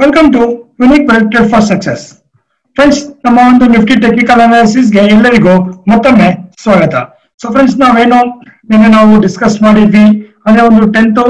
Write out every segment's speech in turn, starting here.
welcome to unique projected for success friends ನಮ್ಮ ಒಂದು Nifty technical ಅನಾಲಿಸಿಸ್ಗೆ ಎಲ್ಲರಿಗೂ ಮತ್ತೊಮ್ಮೆ ಸ್ವಾಗತ ಸೊ ಫ್ರೆಂಡ್ಸ್ ನಾವೇನು ನಿನ್ನೆ ನಾವು ಡಿಸ್ಕಸ್ ಮಾಡಿದ್ವಿ ಅಂದ್ರೆ ಒಂದು tenth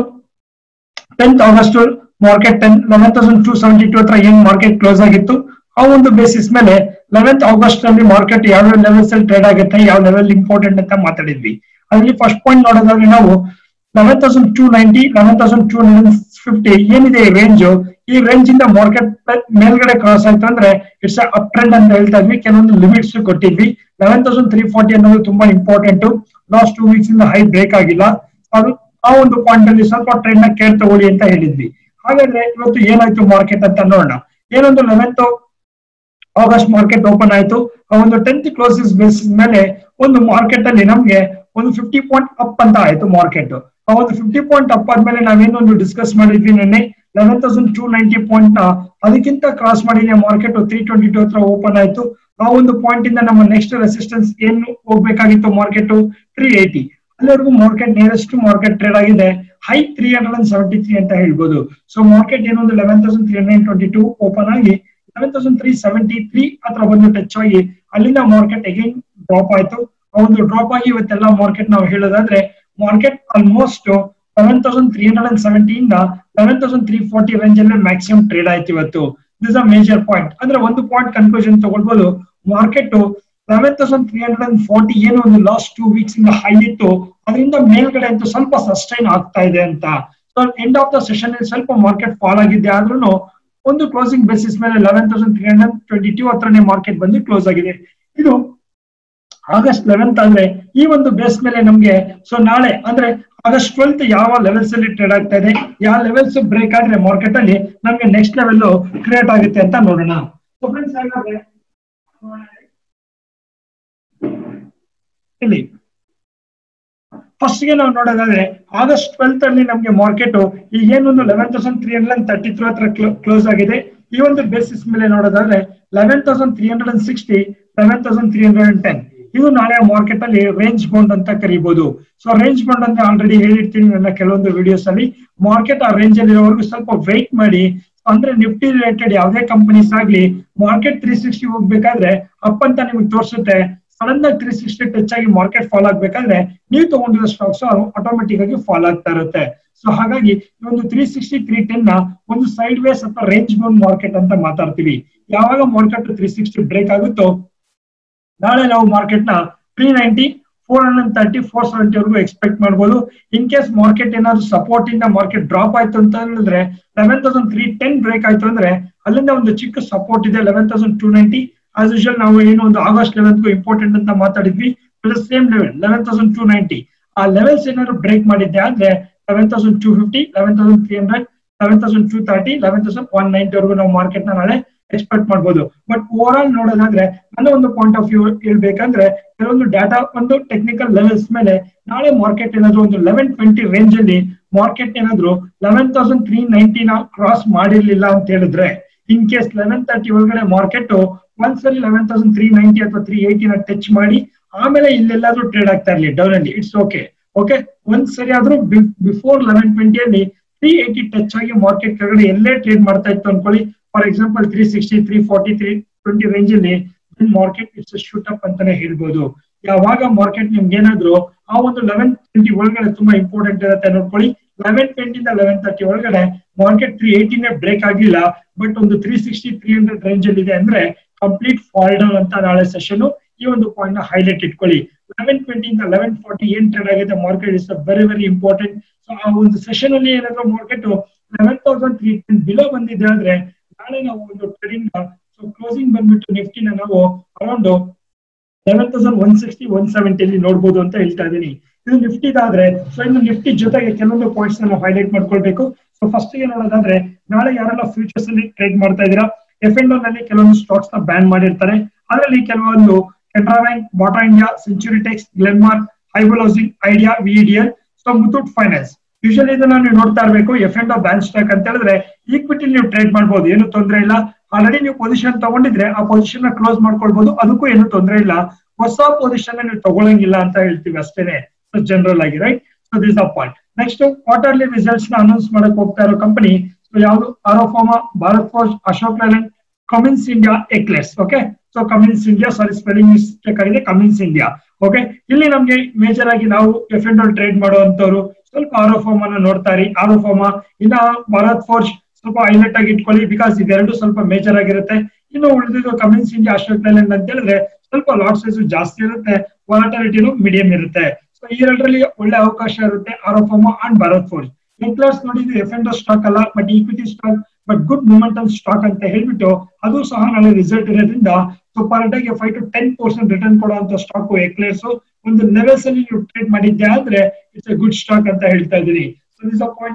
tenth August market ten eleven thousand two seventy two ಹತ್ರ ಏನ್ ಮಾರ್ಕೆಟ್ ಕ್ಲೋಸ್ ಆಗಿತ್ತು ಆ ಒಂದು ಬೇಸಿಸ್ ಮೇಲೆ ಲೆವೆಂತ್ ಆಗಸ್ಟ್ ನಲ್ಲಿ ಮಾರ್ಕೆಟ್ ಯಾವ ಲೆವೆಲ್ಸ್ ಅಲ್ಲಿ ಟ್ರೇಡ್ ಆಗುತ್ತೆ ಯಾವ ಲೆವೆಲ್ ಇಂಪಾರ್ಟೆಂಟ್ ಅಂತ ಮಾತಾಡಿದ್ವಿ ಅದರಲ್ಲಿ ಫಸ್ಟ್ ಪಾಯಿಂಟ್ ನೋಡೋದಾದ್ರೆ ನಾವು eleven thousand two ninety eleven thousand two fifty ಏನಿದೆ ರೇಂಜ್ ಈ ರೇಂಜ್ ಇಂದ ಮಾರ್ಕೆಟ್ ಮೇಲ್ಗಡೆ ಕ್ರಾಸ್ ಆಯ್ತು ಅಂದ್ರೆ ಇಟ್ಸ್ ಅಪ್ ಟ್ರೆಂಡ್ ಅಂತ ಹೇಳ್ತಾ ಇದ್ವಿ ಕೆಲವೊಂದು ಲಿಮಿಟ್ಸ್ ಕೊಟ್ಟಿದ್ವಿ ಲೆವೆನ್ ತೌಸಂಡ್ ತ್ರೀ ಫಾರ್ಟಿ ಅನ್ನೋದು ತುಂಬಾ ಇಂಪಾರ್ಟೆಂಟ್ ಲಾಸ್ಟ್ ಟೂ ವೀಕ್ಸ್ ಇಂದ ಹೈ ಬ್ರೇಕ್ ಆಗಿಲ್ಲ ಅದು ಆ ಒಂದು ಪಾಯಿಂಟ್ ಅಲ್ಲಿ ಸ್ವಲ್ಪ ಟ್ರೆಂಡ್ ನ ಕೇರ್ ತಗೊಳ್ಳಿ ಅಂತ ಹೇಳಿದ್ವಿ ಹಾಗಾದ್ರೆ ಇವತ್ತು ಏನಾಯ್ತು ಮಾರ್ಕೆಟ್ ಅಂತ ನೋಡೋಣ ಏನೊಂದು ಲೆವೆಂತ್ ಆಗಸ್ಟ್ ಮಾರ್ಕೆಟ್ ಓಪನ್ ಆಯ್ತು ಆ ಒಂದು ಟೆಂತ್ ಕ್ಲೋಸಸ್ ಬೇಸಿಸ್ ಮೇಲೆ ಒಂದು ಮಾರ್ಕೆಟ್ ಅಲ್ಲಿ ನಮ್ಗೆ ಒಂದು ಫಿಫ್ಟಿ ಪಾಯಿಂಟ್ ಅಪ್ ಅಂತ ಆಯ್ತು ಮಾರ್ಕೆಟ್ ಆ ಒಂದು ಫಿಫ್ಟಿ ಪಾಯಿಂಟ್ ಅಪ್ ಆದ್ಮೇಲೆ ನಾವೇನೊಂದು ಡಿಸ್ಕಸ್ ಮಾಡಿದ್ವಿ ನಿನ್ನೆ eleven thousand two ninety point ನ ಅದಕ್ಕಿಂತ ಕ್ರಾಸ್ ಮಾಡಿದ್ರೆ ಮಾರ್ಕೆಟ್ ತ್ರೀ ಟ್ವೆಂಟಿ ಟೂ ಹತ್ರ ಓಪನ್ ಆಯ್ತು ಆ ಒಂದು ಪಾಯಿಂಟ್ ಇಂದ ನಮ್ಮ ನೆಕ್ಸ್ಟ್ ರೆಸಿಸ್ಟೆನ್ಸ್ ಏನು ಹೋಗ್ಬೇಕಾಗಿತ್ತು ಮಾರ್ಕೆಟ್ ತ್ರೀ ಏಯ್ಟಿ ಅಲ್ಲಿವರೆಗೂ ಮಾರ್ಕೆಟ್ ನಿಯರೆಸ್ಟ್ ಮಾರ್ಕೆಟ್ ಟ್ರೇಡ್ ಆಗಿದೆ high three hundred and seventy three ಅಂತ ಹೇಳ್ಬೋದು ಸೊ ಮಾರ್ಕೆಟ್ ಏನೊಂದು eleven thousand three hundred twenty two open ಆಗಿ eleven thousand three seventy three ಹತ್ರ ಬಂದು ಟಚ್ ಆಗಿ ಅಲ್ಲಿಂದ ಮಾರ್ಕೆಟ್ ಅಗೈನ್ ಡ್ರಾಪ್ ಆಯ್ತು ಆ ಒಂದು ಡ್ರಾಪ್ ಆಗಿ ಇವತ್ತೆಲ್ಲ ಮಾರ್ಕೆಟ್ ನಾವು ಹೇಳೋದಾದ್ರೆ market almost eleven thousand three hundred and seventy ಇಂದ eleven thousand three forty range ಅಲ್ಲಿ ಮ್ಯಾಕ್ಸಿಮಮ್ ಟ್ರೇಡ್ ಆಯ್ತು ಇವತ್ತು ದಿಸ್ ಅ ಮೇಜರ್ ಪಾಯಿಂಟ್ ಅಂದ್ರೆ ಒಂದು ಪಾಯಿಂಟ್ ಕನ್ಕ್ಲೂಷನ್ ತಗೊಳ್ಬೋದು market eleven thousand three hundred and forty ಏನು ಒಂದು ಲಾಸ್ಟ್ ಟೂ ವೀಕ್ಸ್ ಇಂದ ಹೈ ಇತ್ತು ಅದರಿಂದ ಮೇಲ್ಗಡೆ ಅಂತೂ ಸ್ವಲ್ಪ ಸಸ್ಟೈನ್ ಆಗ್ತಾ ಇದೆ ಅಂತ so end of the session ಸ್ವಲ್ಪ ಮಾರ್ಕೆಟ್ ಫಾಲ್ ಆಗಿದೆ ಆದ್ರೂ ಒಂದು ಕ್ಲೋಸಿಂಗ್ ಬೇಸಿಸ್ ಮೇಲೆ eleven thousand three hundred twenty two ಹತ್ರನೇ ಮಾರ್ಕೆಟ್ ಬಂದು ಕ್ಲೋಸ್ ಆಗಿದೆ ಇದು ಆಗಸ್ಟ್ ಲೆವೆಂತ್ ಅಂದ್ರೆ ಈ ಒಂದು ಬೇಸ್ ಮೇಲೆ ನಮ್ಗೆ ಸೊ ನಾಳೆ ಅಂದ್ರೆ ಆಗಸ್ಟ್ ಟ್ವೆಲ್ತ್ ಯಾವ ಲೆವೆಲ್ಸ್ ಅಲ್ಲಿ ಟ್ರೇಡ್ ಆಗ್ತಾ ಇದೆ ಯಾವ ಲೆವೆಲ್ಸ್ ಬ್ರೇಕ್ ಆದ್ರೆ ಮಾರ್ಕೆಟ್ ಅಲ್ಲಿ ನಮ್ಗೆ ನೆಕ್ಸ್ಟ್ ಲೆವೆಲ್ ಕ್ರಿಯೇಟ್ ಆಗುತ್ತೆ ಅಂತ ನೋಡೋಣ ಸೊ ಫ್ರೆಂಡ್ಸ್ ಹಾಗಾದ್ರೆ ಇಲ್ಲಿ ಫಸ್ಟ್ ಗೆ ನಾವು ನೋಡೋದಾದ್ರೆ ಆಗಸ್ಟ್ ಟ್ವೆಲ್ತ್ ಅಲ್ಲಿ ನಮ್ಗೆ ಮಾರ್ಕೆಟ್ ಈಗ ಏನೊಂದು eleven thousand three hundred thirty three ಹತ್ರ ಕ್ಲೋಸ್ ಆಗಿದೆ ಈ ಒಂದು ಬೇಸಿಸ್ ಮೇಲೆ ನೋಡೋದಾದ್ರೆ eleven thousand three hundred and sixty eleven thousand three hundred and ten ಇದು ನಾಳೆ ಮಾರ್ಕೆಟ್ ಅಲ್ಲಿ ರೇಂಜ್ ಬೌಂಡ್ ಅಂತ ಕರಿಬಹುದು ಸೊ ರೇಂಜ್ ಬೌಂಡ್ ಅಂತ ಆಲ್ರೆಡಿ ಹೇಳಿರ್ತೀನಿ ನನ್ನ ಕೆಲವೊಂದು ವಿಡಿಯೋಸ್ ಅಲ್ಲಿ ಮಾರ್ಕೆಟ್ ಆ ರೇಂಜ್ ಅಲ್ಲಿ ಇರೋವರೆಗೂ ಸ್ವಲ್ಪ ವೆಯ್ಟ್ ಮಾಡಿ ಅಂದ್ರೆ ನಿಫ್ಟಿ ರಿಲೇಟೆಡ್ ಯಾವುದೇ ಕಂಪನೀಸ್ ಆಗ್ಲಿ ಮಾರ್ಕೆಟ್ ತ್ರೀ ಸಿಕ್ಸ್ಟಿ ಹೋಗ್ಬೇಕಾದ್ರೆ ಅಪ್ ಅಂತ ನಿಮ್ಗೆ ತೋರಿಸುತ್ತೆ ಸಡನ್ ಆಗಿ ತ್ರೀ ಸಿಕ್ಸ್ಟಿ ಟಚ್ ಆಗಿ ಮಾರ್ಕೆಟ್ ಫಾಲ್ ಆಗ್ಬೇಕಾದ್ರೆ ನೀವು ತಗೊಂಡಿರೋ ಸ್ಟಾಕ್ಸ್ ಆಟೋಮೆಟಿಕ್ ಆಗಿ ಫಾಲ್ ಆಗ್ತಾ ಇರುತ್ತೆ ಸೊ ಹಾಗಾಗಿ ಒಂದು ತ್ರೀ ಸಿಕ್ಸ್ಟಿ ತ್ರೀ ಟೆನ್ ನ ಒಂದು ಸೈಡ್ ವೇಸ್ ಅಥವಾ ರೇಂಜ್ ಬೌಂಡ್ ಮಾರ್ಕೆಟ್ ಅಂತ ಮಾತಾಡ್ತೀವಿ ಯಾವಾಗ ಮಾರ್ಕೆಟ್ ತ್ರೀ ಸಿಕ್ಸ್ಟಿ ಬ್ರೇಕ್ ಆಗುತ್ತೋ ನಾಳೆ ನಾವು ಮಾರ್ಕೆಟ್ ನ three ninety four hundred thirty four seventy ವರೆಗೂ ಎಕ್ಸ್ಪೆಕ್ಟ್ ಮಾಡ್ಬೋದು ಇನ್ ಕೇಸ್ ಮಾರ್ಕೆಟ್ ಏನಾದ್ರು ಸಪೋರ್ಟ್ ಇಂದ ಮಾರ್ಕೆಟ್ ಡ್ರಾಪ್ ಆಯ್ತು ಅಂತ ಹೇಳಿದ್ರೆ eleven thousand three ten break ಆಯ್ತು ಅಂದ್ರೆ ಅಲ್ಲಿಂದ ಒಂದು ಚಿಕ್ಕ ಸಪೋರ್ಟ್ ಇದೆ eleven thousand two ninety as usual ನಾವು ಏನು ಒಂದು ಆಗಸ್ಟ್ ಲೆವೆನ್ಗೂ ಇಂಪಾರ್ಟೆಂಟ್ ಅಂತ ಮಾತಾಡಿದ್ವಿ same level eleven thousand two ninety ಆ ಲೆವೆಲ್ಸ್ ಏನಾದ್ರು ಬ್ರೇಕ್ ಮಾಡಿದ್ದೆ ಆದ್ರೆ eleven thousand two fifty eleven thousand three hundred eleven thousand two thirty eleven thousand one ninety ವರೆಗೂ ನಾವು ಮಾರ್ಕೆಟ್ ನ ನಾಳೆ ಎಕ್ಸ್ಪೆಕ್ಟ್ ಮಾಡ್ಬೋದು ಬಟ್ ಓವರ್ ಆಲ್ ನೋಡೋದಾದ್ರೆ ನನ್ನ ಒಂದು ಪಾಯಿಂಟ್ ಆಫ್ ವ್ಯೂ ಹೇಳ್ಬೇಕಂದ್ರೆ ಕೆಲವೊಂದು ಡಾಟಾ ಒಂದು ಟೆಕ್ನಿಕಲ್ ಲೆವೆಲ್ಸ್ ಮೇಲೆ ನಾಳೆ ಮಾರ್ಕೆಟ್ ಏನಾದ್ರು ಒಂದು ಲೆವೆನ್ ಟ್ವೆಂಟಿ ರೇಂಜ್ ಅಲ್ಲಿ ಮಾರ್ಕೆಟ್ ಏನಾದ್ರು ಲೆವೆನ್ ತೌಸಂಡ್ ತ್ರೀ ನೈಂಟಿನ ಕ್ರಾಸ್ ಮಾಡಿರ್ಲಿಲ್ಲ ಅಂತ ಹೇಳಿದ್ರೆ ಇನ್ ಕೇಸ್ ಲೆವೆನ್ ತರ್ಟಿ ಒಳಗಡೆ ಮಾರ್ಕೆಟ್ ಒಂದ್ಸಲಿ ಲೆವೆನ್ ತೌಸಂಡ್ ತ್ರೀ ನೈಂಟಿ ಅಥವಾ ತ್ರೀ ಏಯ್ಟಿನ ಟಚ್ ಮಾಡಿ ಆಮೇಲೆ ಇಲ್ಲೆಲ್ಲಾದ್ರೂ ಟ್ರೇಡ್ ಆಗ್ತಾ ಇರ್ಲಿ ಡೌನ್ ಅಲ್ಲಿ ಇಟ್ಸ್ ಓಕೆ ಓಕೆ ಒಂದ್ ಸರಿ ಆದ್ರೂ ಬಿಫೋರ್ ಲೆವೆನ್ ಟ್ವೆಂಟಿಯಲ್ಲಿ ತ್ರೀ ಏಯ್ಟಿ ಟಚ್ ಆಗಿ ಮಾರ್ಕೆಟ್ ಕೆಳಗಡೆ ಎಲ್ಲೇ ಟ್ರೇಡ್ ಮಾಡ್ತಾ ಇತ್ತು ಅನ್ಕೊಳ್ಳಿ for example three sixty three forty three twenty range ಅಲ್ಲಿ ಮಾರ್ಕೆಟ್ ಇಟ್ಸ್ ಶೂಟ್ ಅಪ್ ಅಂತಾನೆ ಹೇಳ್ಬೋದು ಯಾವಾಗ ಮಾರ್ಕೆಟ್ ನಿಮ್ಗೆ ಏನಾದ್ರು ಆ ಒಂದು ಲೆವೆನ್ ಟ್ವೆಂಟಿ ಒಳಗಡೆ ತುಂಬಾ ಇಂಪಾರ್ಟೆಂಟ್ ಇರುತ್ತೆ ನೋಡ್ಕೊಳ್ಳಿ ಲೆವೆನ್ ಟ್ವೆಂಟಿಂದ ಲೆವೆನ್ ತರ್ಟಿ ಒಳಗಡೆ ಮಾರ್ಕೆಟ್ ತ್ರೀ ಏಯ್ಟಿನೇ ಬ್ರೇಕ್ ಆಗಿಲ್ಲ ಬಟ್ ಒಂದು three sixty three hundred range ಅಲ್ಲಿ ಇದೆ ಅಂದ್ರೆ ಕಂಪ್ಲೀಟ್ ಫಾಲ್ ಡೌನ್ ಅಂತ ನಾಳೆ ಸೆಷನ್ ಈ ಒಂದು ಪಾಯಿಂಟ್ ನ ಹೈಲೈಟ್ ಇಟ್ಕೊಳ್ಳಿ ಲೆವೆನ್ ಟ್ವೆಂಟಿಯಿಂದ ಲೆವೆನ್ ಫಾರ್ಟಿ ಏನ್ ಟ್ರೇಡ್ ಆಗಿದೆ market is very very important so ಆ ಒಂದು ಸೆಷನ್ ಅಲ್ಲಿ ಏನಾದ್ರು market eleven thousand three ten below ಬಂದಿದೆ ಅಂದ್ರೆ ನಾಳೆ ನಾವು ಒಂದು ಟ್ರೇಡಿಂಗ್ ಸೊ ಕ್ಲೋಸಿಂಗ್ ಬಂದ್ಬಿಟ್ಟು ನಿಫ್ಟಿನ ನಾವು around eleven thousand one sixty one ಸೆವೆಂಟಿಲಿ ನೋಡ್ಬೋದು ಅಂತ ಹೇಳ್ತಾ ಇದ್ದೀನಿ ಇದು ನಿಫ್ಟಿದಾದ್ರೆ ಸೊ ಇನ್ನು ನಿಫ್ಟಿ ಜೊತೆಗೆ ಕೆಲವೊಂದು ಪಾಯಿಂಟ್ಸ್ ನಾವು ಹೈಲೈಟ್ ಮಾಡ್ಕೊಳ್ಬೇಕು ಸೊ ಫಸ್ಟ್ ಗೆ ನೋಡೋದಾದ್ರೆ ನಾಳೆ ಯಾರೆಲ್ಲ ಫ್ಯೂಚರ್ಸ್ ಅಲ್ಲಿ ಟ್ರೇಡ್ ಮಾಡ್ತಾ ಇದ್ದೀರಾ ಎಫ್ ಎಂಡ್ ನಲ್ಲಿ ಕೆಲವೊಂದು ಸ್ಟಾಕ್ಸ್ ನ ಬ್ಯಾನ್ ಮಾಡಿರ್ತಾರೆ ಅದರಲ್ಲಿ ಕೆಲವೊಂದು Canara Bank Bata India Century Tex Glenmark ಹೈಬಲ್ housing Idea VDL so Muthoot Finance usually ಇದನ್ನ ನೀವು ನೋಡ್ತಾ ಇರಬೇಕು ಎಫ್ ಎಂಡ್ ಬ್ಯಾನ್ ಸ್ಟಾಕ್ ಅಂತ ಹೇಳಿದ್ರೆ ಈಕ್ವಿಟಿ ನೀವು ಟ್ರೇಡ್ ಮಾಡ್ಬೋದು ಏನು ತೊಂದರೆ ಇಲ್ಲ ಆಲ್ರೆಡಿ ನೀವು ಪೊಸಿಷನ್ ತಗೊಂಡಿದ್ರೆ ಆ ಪೊಸಿಷನ್ ನ ಕ್ಲೋಸ್ ಮಾಡ್ಕೊಳ್ಬಹುದು ಅದಕ್ಕೂ ಏನು ತೊಂದರೆ ಇಲ್ಲ ಹೊಸ ಪೊಸಿಷನ್ ನೀವು ತಗೊಳಂಗಿಲ್ಲ ಅಂತ ಹೇಳ್ತೀವಿ ಅಷ್ಟೇನೆ ಜನರಲ್ ಆಗಿ right so this uh point next quarterly results ನ ಅನೌನ್ಸ್ ಮಾಡಕ್ ಹೋಗ್ತಾ ಇರೋ ಕಂಪನಿ ಸೊ ಯಾವುದು ಆರೋಫಾಮಾ Bharat Forge Ashok Leyland Cummins India ಎಕ್ಲೆಸ್ okay so Cummins India sorry spelling mistake ಆಗಿದೆ ಕಮಿನ್ಸ್ ಇಂಡಿಯಾ ಓಕೆ ಇಲ್ಲಿ ನಮ್ಗೆ ಮೇಜರ್ ಆಗಿ ನಾವು ಎಫ್ ಎಂಡ್ ಟ್ರೇಡ್ ಮಾಡುವಂತವ್ರು ಸ್ವಲ್ಪ ಆರೋಫಾಮ್ ಅನ್ನು ನೋಡ್ತಾರೆ ಆರೋಫಾಮಾ ಇನ್ನ ಭಾರತ್ ಫೋರ್ಜ್ ಸ್ವಲ್ಪ ಹೈಲೈಟ್ ಆಗಿ ಇಟ್ಕೊಳ್ಳಿ ಬಿಕಾಸ್ ಇದೆರಡು ಸ್ವಲ್ಪ ಮೇಜರ್ ಆಗಿರುತ್ತೆ ಇನ್ನು ಉಳಿದಿದ್ದು ಕಮಿನ್ಸ್ ಇಂಡಿಯಾ ಅಶೋಕ್ ಲೇಲ್ಯಾಂಡ್ ಅಂತ ಹೇಳಿದ್ರೆ ಸ್ವಲ್ಪ ಲಾಟ್ ಸೈಜ್ ಜಾಸ್ತಿ ಇರುತ್ತೆ ವಾಲಟಾಲಿಟಿನು ಮೀಡಿಯಂ ಇರುತ್ತೆ ಸೊ ಈ ಎರಡರಲ್ಲಿ ಒಳ್ಳೆ ಅವಕಾಶ ಇರುತ್ತೆ ಆರೋಫಾಮಾ ಅಂಡ್ ಭಾರತ್ ಫೋರ್ಜ್ ಎಕ್ಲರ್ಸ್ ನೋಡಿದ್ರೆ ಎಫ್ ಎಂಡ್ ಸ್ಟಾಕ್ ಅಲ್ಲ but equity stock but good momentum stock ಅಂತ ಹೇಳ್ಬಿಟ್ಟು ಅದು ಸಹ ನಾಳೆ ರಿಸಲ್ಟ್ ಇರೋದ್ರಿಂದ ಸೊ ಪರ್ ಡೇಗೆ five to ten percent return ಕೊಡುವಂತ ಸ್ಟಾಕ್ ಎಕ್ಲೇರ್ಸ್ ಒಂದು ಲೆವೆಲ್ಸ್ ಅಲ್ಲಿ ನೀವು ಟ್ರೇಡ್ ಮಾಡಿದ್ದೆ ಆದ್ರೆ ಇಟ್ಸ್ ಎ ಗುಡ್ ಸ್ಟಾಕ್ ಅಂತ ಹೇಳ್ತಾ ಇದ್ದೀನಿ ಸೊ ದಿಸ್ ಪಾಯಿಂಟ್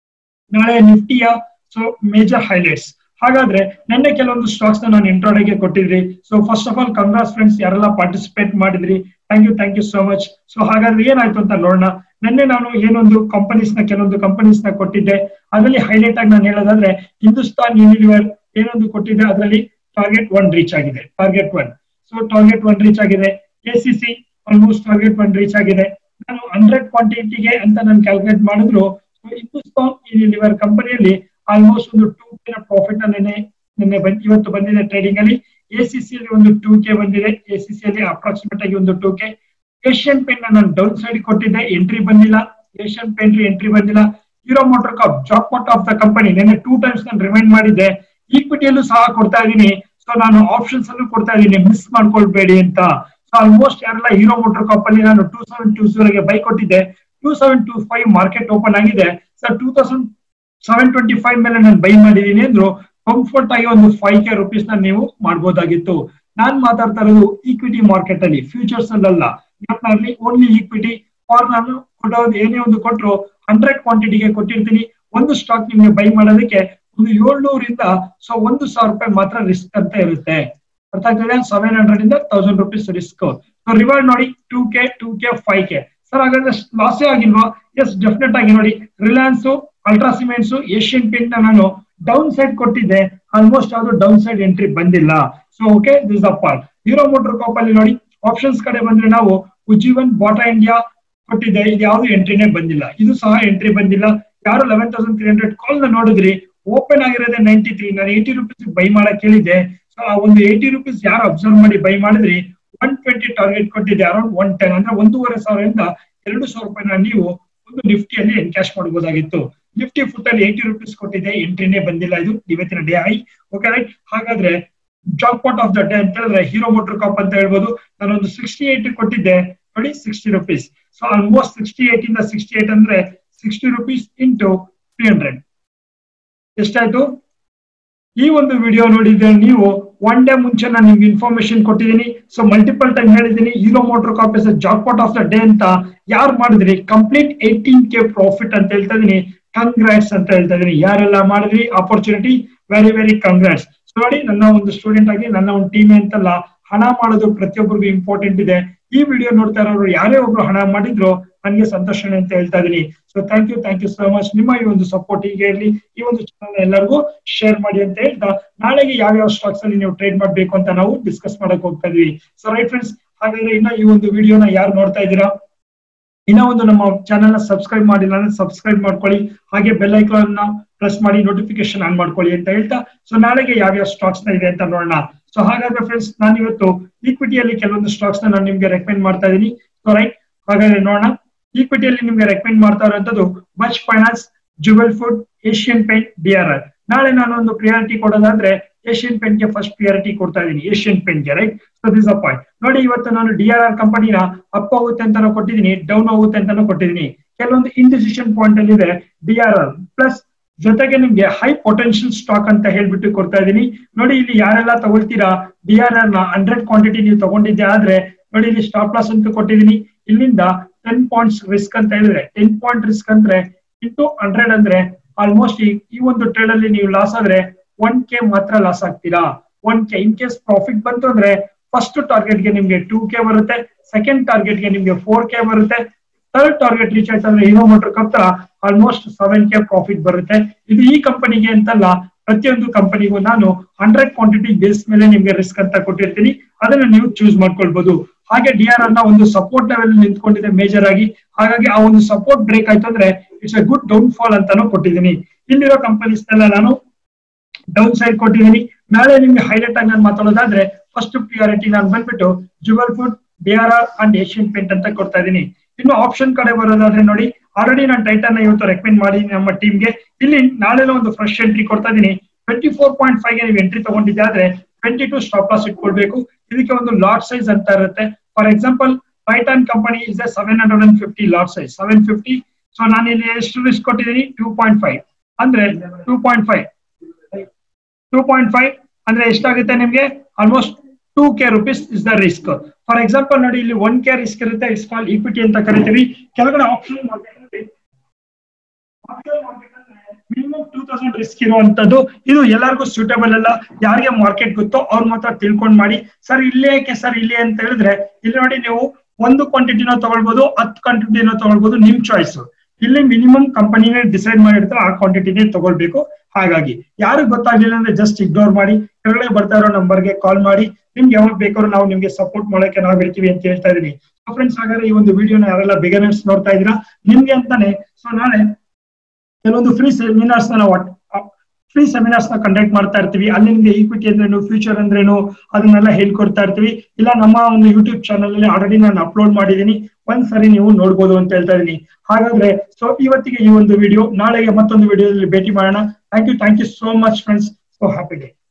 ನಾಳೆ ನಿಫ್ಟಿಯ ಸೊ ಮೇಜರ್ ಹೈಲೈಟ್ಸ್ ಹಾಗಾದ್ರೆ ನಿನ್ನೆ ಕೆಲವೊಂದು ಸ್ಟಾಕ್ಸ್ ನಾನು ಇಂಟ್ರೋಡೆಗೆ ಕೊಟ್ಟಿದ್ರಿ so first of all congrats friends ಯಾರೆಲ್ಲ ಪಾರ್ಟಿಸಿಪೇಟ್ ಮಾಡಿದ್ರಿ thank you thank you so much so ಹಾಗಾದ್ರೆ ಏನಾಯ್ತು ಅಂತ ನೋಡೋಣ ನಿನ್ನೆ ನಾನು ಏನೊಂದು ಕಂಪನೀಸ್ ನ ಕೆಲವೊಂದು ಕಂಪನೀಸ್ ನ ಕೊಟ್ಟಿದ್ದೆ ಅದರಲ್ಲಿ ಹೈಲೈಟ್ ಆಗಿ ನಾನು ಹೇಳೋದಾದ್ರೆ ಹಿಂದೂಸ್ತಾನ್ ಯೂನಿಲಿವರ್ ಏನೊಂದು ಕೊಟ್ಟಿದ್ದೆ ಅದರಲ್ಲಿ ಟಾರ್ಗೆಟ್ ಒನ್ ರೀಚ್ ಆಗಿದೆ target one so target one reach ಆಗಿದೆ ACC almost target one reach ಆಗಿದೆ ನಾನು ಹಂಡ್ರೆಡ್ ಕ್ವಾಂಟಿಟಿಗೆ ಅಂತ ನಾನು ಕ್ಯಾಲ್ಕುಲೇಟ್ ಮಾಡಿದ್ರು ಹಿಂದೂಸ್ತಾನ್ ಯೂನಿಲಿವರ್ ಕಂಪನಿಯಲ್ಲಿ ಆಲ್ಮೋಸ್ಟ್ ಒಂದು ಟೂ ಕೆ ಪ್ರಾಫಿಟ್ ನಿನ್ನೆ ನಿನ್ನೆ ಬಂದ್ ಇವತ್ತು ಬಂದಿದೆ ಟ್ರೇಡಿಂಗ್ ಅಲ್ಲಿ ಎಸಿಸಿ ಅಲ್ಲಿ ಒಂದು ಟೂ ಕೆ ಬಂದಿದೆ ಎಸಿಸಿ ಅಲ್ಲಿ ಅಪ್ರಾಕ್ಸಿಮೇಟ್ ಆಗಿ ಒಂದು ಟೂ ಕೆ ಏಷ್ಯನ್ ಪೇಂಟ್ ನಾನು ಡೌನ್ ಸೈಡ್ ಕೊಟ್ಟಿದ್ದೆ ಎಂಟ್ರಿ ಬಂದಿಲ್ಲ ಏಷ್ಯನ್ ಪೇಂಟ್ ಎಂಟ್ರಿ ಬಂದಿಲ್ಲ Hero MotoCorp jackpot of the company ನೆನ್ನೆ ಟೂ ಟೈಮ್ಸ್ ನಾನು ರಿಮೈಂಡ್ ಮಾಡಿದ್ದೆ ಈಕ್ವಿಟಿಯಲ್ಲೂ ಸಹ ಕೊಡ್ತಾ ಇದ್ದೀನಿ ಸೊ ನಾನು ಆಪ್ಷನ್ಸ್ ಅಲ್ಲೂ ಕೊಡ್ತಾ ಇದ್ದೀನಿ ಮಿಸ್ ಮಾಡ್ಕೊಳ್ಬೇಡಿ ಅಂತ ಸೊ ಆಲ್ಮೋಸ್ಟ್ ಯಾರೆಲ್ಲ ಹೀರೋ ಮೋಟರ್ ಕಪ್ ಅಲ್ಲಿ ನಾನು ಟೂ ಸೆವೆನ್ ಟೂ ಗೆ ಬೈ ಕೊಟ್ಟಿದ್ದೆ two seven two five market open ಆಗಿದೆ sir two thousand seven twenty five ಮೇಲೆ ನಾನು ಬೈ ಮಾಡಿದೀನಿ ಅಂದ್ರು ಕಂಫರ್ಟ್ ಆಗಿ ಒಂದು ಫೈವ್ ಕೆ ರುಪೀಸ್ ನ ನೀವು ಮಾಡ್ಬೋದಾಗಿತ್ತು ನಾನ್ ಮಾತಾಡ್ತಾ ಇರೋದು ಈಕ್ವಿಟಿ ಮಾರ್ಕೆಟ್ ಅಲ್ಲಿ ಫ್ಯೂಚರ್ಸ್ ಅಲ್ಲ ಅಲ್ಲಿ ಓನ್ಲಿ ಈಕ್ವಿಟಿ ಫಾರ್ ನಾನು ಕೊಡೋದು ಏನೇ ಒಂದು ಕೊಟ್ಟರು ಹಂಡ್ರೆಡ್ ಕ್ವಾಂಟಿಟಿಗೆ ಕೊಟ್ಟಿರ್ತೀನಿ ಒಂದು ಸ್ಟಾಕ್ ನಿಮ್ಗೆ ಬೈ ಮಾಡೋದಕ್ಕೆ ಒಂದು ಏಳ್ನೂರಿಂದ ಸೊ ಒಂದು ಸಾವಿರ ರೂಪಾಯಿ ಮಾತ್ರ ರಿಸ್ಕ್ ಅಂತ ಇರುತ್ತೆ ಅರ್ಥ ಆಗ್ತದೆ ಸೆವೆನ್ ಹಂಡ್ರೆಡ್ ಇಂದ ತೌಸಂಡ್ ರುಪೀಸ್ ರಿಸ್ಕ್ ರಿವಾರ್ಡ್ ನೋಡಿ two K two K five K sir ಹಾಗಾದ್ರೆ ಲಾಸೇ ಆಗಿಲ್ವಾ ಎಸ್ ಡೆಫಿನೆಟ್ ಆಗಿ ನೋಡಿ ರಿಲಯನ್ಸ್ ಅಲ್ಟ್ರಾ ಸಿಮೆಂಟ್ಸ್ ಏಷ್ಯನ್ ಪೇಂಟ್ ನ ನಾನು ಡೌನ್ ಸೈಡ್ ಕೊಟ್ಟಿದ್ದೆ ಆಲ್ಮೋಸ್ಟ್ ಯಾವ್ದು ಡೌನ್ ಸೈಡ್ ಎಂಟ್ರಿ ಬಂದಿಲ್ಲ so okay this uh part Hero Motor Corp ಅಲ್ಲಿ ನೋಡಿ ಆಪ್ಷನ್ಸ್ ಕಡೆ ಬಂದ್ರೆ ನಾವು ಉಜ್ಜೀವನ್ ಬಾಟಾ ಇಂಡಿಯಾ ಕೊಟ್ಟಿದ್ದೆ ಇದು ಯಾವ್ದು ಎಂಟ್ರಿನೇ ಬಂದಿಲ್ಲ ಇದು ಸಹ ಎಂಟ್ರಿ ಬಂದಿಲ್ಲ ಯಾರು eleven thousand three hundred call ನ ನೋಡಿದ್ರಿ ಓಪನ್ ಆಗಿರೋದೇ ನೈಂಟಿ ತ್ರೀ ನಾನು ಏಯ್ಟಿ ರುಪೀಸ್ ಬೈ ಮಾಡಕ್ ಹೇಳಿದ್ದೆ ಸೊ ಆ ಒಂದು ಏಯ್ಟಿ ರುಪೀಸ್ ಯಾರು ಅಬ್ಸರ್ವ್ ಮಾಡಿ ಬೈ ಮಾಡಿದ್ರಿ ಒನ್ ಟ್ವೆಂಟಿ ಟಾರ್ಗೆಟ್ ಕೊಟ್ಟಿದ್ದೆ ಅರೌಂಡ್ ಒನ್ ಟೆನ್ ಅಂದ್ರೆ ಒಂದೂವರೆ ಸಾವಿರದಿಂದ ಎರಡು ಸಾವಿರ ರೂಪಾಯಿನ ನೀವು ಒಂದು ನಿಫ್ಟಿಯಲ್ಲಿ ಎನ್ಕ್ಯಾಶ್ ಮಾಡಬಹುದಾಗಿತ್ತು ನಿಫ್ಟಿ ಫುಟ್ ಅಲ್ಲಿ ಏಯ್ಟಿ ರುಪೀಸ್ ಕೊಟ್ಟಿದೆ ಎಂಟ್ರಿನೇ ಬಂದಿಲ್ಲ ಇದು ಇವತ್ತಿನ ಡೇ ಐ ಓಕೆ ರೈಟ್ ಹಾಗಾದ್ರೆ jackpot of the day ಅಂತ ಹೇಳಿದ್ರೆ ಹೀರೋ ಮೋಟರ್ ಕಾಪ್ ಅಂತ ಹೇಳ್ಬೋದು ನಾನೊಂದು ಸಿಕ್ಸ್ಟಿ ಏಟ್ ಕೊಟ್ಟಿದ್ದೆ ನೋಡಿ sixty rupees so almost sixty eight ಇಂದ ಸಿಕ್ಸ್ಟಿ ಏಟ್ ಅಂದ್ರೆ sixty rupees into three hundred ಎಷ್ಟಾಯ್ತು ಈ ಒಂದು ವಿಡಿಯೋ ನೋಡಿದ್ರೆ ನೀವು ಒನ್ ಡೇ ಮುಂಚೆ ನಾನು ನಿಮ್ಗೆ ಇನ್ಫಾರ್ಮೇಶನ್ ಕೊಟ್ಟಿದ್ದೀನಿ ಸೊ ಮಲ್ಟಿಪಲ್ ಟೈಮ್ ಹೇಳಿದ್ದೀನಿ Hero Motor Corp yes jackpot of the day ಅಂತ ಯಾರು ಮಾಡಿದ್ರಿ ಕಂಪ್ಲೀಟ್ ಏಯ್ಟೀನ್ ಕೆ ಪ್ರಾಫಿಟ್ ಅಂತ ಹೇಳ್ತಾ ಇದೀನಿ ಕಂಗ್ರಾಟ್ಸ್ ಅಂತ ಹೇಳ್ತಾ ಇದೀನಿ ಯಾರೆಲ್ಲ ಮಾಡಿದ್ರಿ opportunity very very congrats so ನೋಡಿ ನನ್ನ ಒಂದು ಸ್ಟೂಡೆಂಟ್ ಆಗಿ ನನ್ನ ಒಂದು ಟೀಮ್ ಅಂತಲ್ಲ ಹಣ ಮಾಡೋದು ಪ್ರತಿಯೊಬ್ಬರಿಗೂ ಇಂಪಾರ್ಟೆಂಟ್ ಇದೆ ಈ ವಿಡಿಯೋ ನೋಡ್ತಾ ಇರೋರು ಯಾರೇ ಒಬ್ರು ಹಣ ಮಾಡಿದ್ರು ನನಗೆ ಸಂತೋಷನೇ ಅಂತ ಹೇಳ್ತಾ ಇದೀನಿ so thank you thank you so much ನಿಮ್ಮ ಈ ಒಂದು ಸಪೋರ್ಟ್ ಹೀಗೆ ಇರಲಿ ಈ ಒಂದು ಚಾನಲ್ ಎಲ್ಲರಿಗೂ ಶೇರ್ ಮಾಡಿ ಅಂತ ಹೇಳ್ತಾ ನಾಳೆಗೆ ಯಾವ್ಯಾವ ಸ್ಟಾಕ್ಸ್ ಅಲ್ಲಿ ನೀವು ಟ್ರೇಡ್ ಮಾಡ್ಬೇಕು ಅಂತ ನಾವು ಡಿಸ್ಕಸ್ ಮಾಡಕ್ ಹೋಗ್ತಾ ಇದೀವಿ ಸೊ ರೈಟ್ ಫ್ರೆಂಡ್ಸ್ ಹಾಗಾದ್ರೆ ಇನ್ನ ಈ ಒಂದು ವಿಡಿಯೋನ ಯಾರು ನೋಡ್ತಾ ಇದ್ದೀರಾ ಇನ್ನ ಒಂದು ನಮ್ಮ ಚಾನೆಲ್ ನ ಸಬ್ಸ್ಕ್ರೈಬ್ ಮಾಡಿಲ್ಲ ಅಂದ್ರೆ ಸಬ್ಸ್ಕ್ರೈಬ್ ಮಾಡ್ಕೊಳ್ಳಿ ಹಾಗೆ ಬೆಲ್ ಐಕಾನ್ ನ ಪ್ರೆಸ್ ಮಾಡಿ ನೋಟಿಫಿಕೇಶನ್ ಆನ್ ಮಾಡ್ಕೊಳ್ಳಿ ಅಂತ ಹೇಳ್ತಾ ಸೊ ನಾಳೆಗೆ ಯಾವ್ಯಾವ ಸ್ಟಾಕ್ಸ್ ನ ಇದೆ ಅಂತ ನೋಡೋಣ ಸೊ ಹಾಗಾದ್ರೆ ಫ್ರೆಂಡ್ಸ್ ನಾನು ಇವತ್ತು ಈಕ್ವಿಟಿಯಲ್ಲಿ ಕೆಲವೊಂದು ಸ್ಟಾಕ್ಸ್ ನ ನಾನು ನಿಮ್ಗೆ ರೆಕಮೆಂಡ್ ಮಾಡ್ತಾ ಇದೀನಿ ಸೊ ರೈಟ್ ಹಾಗಾದ್ರೆ ನೋಡೋಣ ಈಕ್ವಿಟಿಯಲ್ಲಿ ನಿಮ್ಗೆ ರೆಕಮೆಂಡ್ ಮಾಡ್ತಾ ಇರುವಂತದ್ದು ಬಚ್ finance jewel food Asian Paint D R R ನಾಳೆ ನಾನು ಒಂದು ಪ್ರಿಯಾರಿಟಿ ಕೊಡೋದಾದ್ರೆ ಏಷ್ಯನ್ ಪೇಂಟ್ ಗೆ ಫಸ್ಟ್ ಪ್ರಿಯಾರಿಟಿ ಕೊಡ್ತಾ ಇದೀನಿ ಏಷ್ಯನ್ ಪೇಂಟ್ ಗೆ right so this uh point ನೋಡಿ ಇವತ್ತು ನಾನು ಡಿ ಆರ್ ಆರ್ ಕಂಪನಿನ ಅಪ್ ಹೋಗುತ್ತೆ ಅಂತಾನು ಕೊಟ್ಟಿದ್ದೀನಿ ಡೌನ್ ಹೋಗುತ್ತೆ ಅಂತಾನು ಕೊಟ್ಟಿದ್ದೀನಿ ಕೆಲವೊಂದು ಇಂಡಿಸಿಷನ್ ಪಾಯಿಂಟ್ ಅಲ್ಲಿ ಇದೆ ಡಿ ಆರ್ ಆರ್ ಪ್ಲಸ್ ಜೊತೆಗೆ ನಿಮ್ಗೆ ಹೈ ಪೊಟೆನ್ಶಿಯಲ್ ಸ್ಟಾಕ್ ಅಂತ ಹೇಳ್ಬಿಟ್ಟು ಕೊಡ್ತಾ ಇದೀನಿ ನೋಡಿ ಇಲ್ಲಿ ಯಾರೆಲ್ಲ ತಗೊಳ್ತೀರಾ ಡಿ ಆರ್ ಆರ್ ನ ಹಂಡ್ರೆಡ್ ಕ್ವಾಂಟಿಟಿ ನೀವು ತಗೊಂಡಿದ್ದೆ ಆದ್ರೆ ನೋಡಿ ಇಲ್ಲಿ ಸ್ಟಾಪ್ ಲಾಸ್ ಅಂತ ಕೊಟ್ಟಿದ್ದೀನಿ ಇಲ್ಲಿಂದ ಟೆನ್ ಪಾಯಿಂಟ್ಸ್ ರಿಸ್ಕ್ ಅಂತ ಹೇಳಿದ್ರೆ ಟೆನ್ ಪಾಯಿಂಟ್ ರಿಸ್ಕ್ ಅಂದ್ರೆ ಇಂಟು ಹಂಡ್ರೆಡ್ ಅಂದ್ರೆ ಆಲ್ಮೋಸ್ಟ್ ಈ ಒಂದು ಟ್ರೇಡ್ ಅಲ್ಲಿ ನೀವು ಲಾಸ್ ಆದ್ರೆ ಒನ್ ಕೆ ಮಾತ್ರ ಲಾಸ್ ಆಗ್ತೀರಾ one K in case profit ಬಂತು ಅಂದ್ರೆ ಫಸ್ಟ್ ಟಾರ್ಗೆಟ್ ಗೆ ನಿಮ್ಗೆ ಟೂ ಕೆ ಬರುತ್ತೆ ಸೆಕೆಂಡ್ ಟಾರ್ಗೆಟ್ ಗೆ ನಿಮ್ಗೆ ಫೋರ್ ಕೆ ಬರುತ್ತೆ ಥರ್ಡ್ ಟಾರ್ಗೆಟ್ ರೀಚ್ ಆಯ್ತು ಅಂದ್ರೆ ಹೀರೋ ಮೋಟರ್ ಕಪ್ತ ಆಲ್ಮೋಸ್ಟ್ ಸೆವೆನ್ ಕೆ ಪ್ರಾಫಿಟ್ ಬರುತ್ತೆ ಇದು ಈ ಕಂಪನಿಗೆ ಅಂತಲ್ಲ ಪ್ರತಿಯೊಂದು ಕಂಪನಿಗೂ ನಾನು ಹಂಡ್ರೆಡ್ ಕ್ವಾಂಟಿಟಿ ಬೇಸ್ ಮೇಲೆ ನಿಮ್ಗೆ ರಿಸ್ಕ್ ಅಂತ ಕೊಟ್ಟಿರ್ತೀನಿ ಅದನ್ನ ನೀವು ಚೂಸ್ ಮಾಡ್ಕೊಳ್ಬಹುದು ಹಾಗೆ ಡಿ ಆರ್ ನ ಒಂದು ಸಪೋರ್ಟ್ ಲೆವೆಲ್ ನಿಂತ್ಕೊಂಡಿದೆ ಮೇಜರ್ ಆಗಿ ಹಾಗಾಗಿ ಆ ಒಂದು ಸಪೋರ್ಟ್ ಬ್ರೇಕ್ ಆಯ್ತು ಅಂದ್ರೆ it's a good downfall ಅಂತಾನು ಕೊಟ್ಟಿದ್ದೀನಿ ಇಲ್ಲಿರೋ ಕಂಪನೀಸ್ ನಾನು ಡೌನ್ ಸೈಡ್ ಕೊಟ್ಟಿದ್ದೀನಿ ನಾಳೆ ನಿಮ್ಗೆ ಹೈಲೈಟ್ ಆಗಿ ನಾನು ಮಾತಾಡೋದಾದ್ರೆ ಫಸ್ಟ್ ಪ್ರಿಯಾರಿಟಿ ನಾನು ಬಂದ್ಬಿಟ್ಟು jewel food D R R and Asian Paint ಅಂತ ಕೊಡ್ತಾ ಇದ್ದೀನಿ ಇನ್ನು ಆಪ್ಷನ್ ಕಡೆ ಬರೋದಾದ್ರೆ ನೋಡಿ ಆಲ್ರೆಡಿ ನಾನು ಟೈಟನ್ ಇವತ್ತು ರೆಕಮೆಂಡ್ ಮಾಡಿ ನಮ್ಮ ಟೀಮ್ಗೆ ಇಲ್ಲಿ ನಾಳೆಲ್ಲ ಒಂದು ಫ್ರೆಶ್ ಎಂಟ್ರಿ ಕೊಡ್ತಾ ಇದ್ದೀನಿ ಟ್ವೆಂಟಿ ಫೋರ್ ಪಾಯಿಂಟ್ ಫೈವ್ ಗೆ ನೀವು ಎಂಟ್ರಿ ತಗೊಂಡಿದ್ದೆ ಆದ್ರೆ ಟ್ವೆಂಟಿ ಟು ಸ್ಟಾಪ್ ಲಾಸ್ ಇಟ್ಕೊಳ್ಬೇಕು ಇದಕ್ಕೆ ಒಂದು ಲಾಟ್ ಸೈಜ್ ಅಂತ ಇರುತ್ತೆ for example Titan company is seven hundred and fifty lot size seven fifty so ನಾನು ಇಲ್ಲಿ ಎಷ್ಟು ರಿಸ್ಕ್ ಕೊಟ್ಟಿದ್ದೀನಿ ಟೂ ಪಾಯಿಂಟ್ ಫೈವ್ ಅಂದ್ರೆ two point five two point five ಅಂದ್ರೆ ಎಷ್ಟಾಗುತ್ತೆ ನಿಮ್ಗೆ almost two K rupees is the risk for example ನೋಡಿ ಇಲ್ಲಿ ಒನ್ ಕೆ ರಿಸ್ಕ್ ಇರುತ್ತೆ ಇಸ್ ಕಾಲ್ ಈಕ್ವಿಟಿ ಅಂತ ಕರಿತೀವಿ ಕೆಳಗಡೆ option minimum two thousand risk ಇರುವಂತದ್ದು ಇದು ಎಲ್ಲರಿಗೂ ಸೂಟಬಲ್ ಅಲ್ಲ ಯಾರಿಗೆ ಮಾರ್ಕೆಟ್ ಗೊತ್ತೋ ಅವ್ರು ಮಾತ್ರ ತಿಳ್ಕೊಂಡ್ ಮಾಡಿ ಸರ್ ಇಲ್ಲೇ ಯಾಕೆ ಸರ್ ಇಲ್ಲಿ ಅಂತ ಹೇಳಿದ್ರೆ ಇಲ್ಲಿ ನೋಡಿ ನೀವು ಒಂದು ಕ್ವಾಂಟಿಟಿನೋ ತಗೊಳ್ಬಹುದು ಹತ್ತು ಕ್ವಾಂಟಿಟಿನೋ ತಗೊಳ್ಬಹುದು ನಿಮ್ ಚಾಯ್ಸ್ ಇಲ್ಲಿ ಮಿನಿಮಮ್ ಕಂಪನಿನೇ ಡಿಸೈಡ್ ಮಾಡಿರ್ತಾರೆ ಆ ಕ್ವಾಂಟಿಟಿನೇ ತಗೊಳ್ಬೇಕು ಹಾಗಾಗಿ ಯಾರು ಗೊತ್ತಾಗ್ಲಿಲ್ಲ ಅಂದ್ರೆ ಜಸ್ಟ್ ಇಗ್ನೋರ್ ಮಾಡಿ ಕೆಳಗಡೆ ಬರ್ತಾ ಇರೋ ನಂಬರ್ಗೆ ಕಾಲ್ ಮಾಡಿ ನಿಮ್ಗೆ ಯಾವಾಗ ಬೇಕಾದ್ರೂ ನಾವು ನಿಮ್ಗೆ ಸಪೋರ್ಟ್ ಮಾಡಕ್ಕೆ ನಾವು ಇರ್ತೀವಿ ಅಂತ ಹೇಳ್ತಾ ಇದೀನಿ ಫ್ರೆಂಡ್ಸ್ ಹಾಗಾದ್ರೆ ಈ ಒಂದು ವಿಡಿಯೋನ ಯಾರೆಲ್ಲ ಬಿಗನರ್ಸ್ ನೋಡ್ತಾ ಇದೀರಾ ನಿಮ್ಗೆ ಅಂತಾನೆ ಸೊ ನಾಳೆ ಕೆಲವೊಂದು ಫ್ರೀ ಸೆಮಿನಾರ್ಸ್ ನಾವು ಫ್ರೀ ಸೆಮಿನಾರ್ಸ್ ನ ಕಂಡಕ್ಟ್ ಮಾಡ್ತಾ ಇರ್ತೀವಿ ಅಲ್ಲಿ ನಿಮ್ಗೆ ಈಕ್ವಿಟಿ ಅಂದ್ರೇನು ಫ್ಯೂಚರ್ ಅಂದ್ರೇನು ಅದನ್ನೆಲ್ಲ ಹೇಳ್ಕೊಡ್ತಾ ಇರ್ತೀವಿ ಇಲ್ಲ ನಮ್ಮ ಒಂದು ಯೂಟ್ಯೂಬ್ ಚಾನಲ್ ಅಲ್ಲಿ ಆಲ್ರೆಡಿ ನಾನು ಅಪ್ಲೋಡ್ ಮಾಡಿದೀನಿ ಒಂದ್ ಸರಿ ನೀವು ನೋಡ್ಬೋದು ಅಂತ ಹೇಳ್ತಾ ಇದೀನಿ ಹಾಗಾದ್ರೆ ಸೊ ಇವತ್ತಿಗೆ ಈ ಒಂದು ವಿಡಿಯೋ ನಾಳೆಗೆ ಮತ್ತೊಂದು ವಿಡಿಯೋದಲ್ಲಿ ಭೇಟಿ ಮಾಡೋಣ thank you thank you so much friends so happy day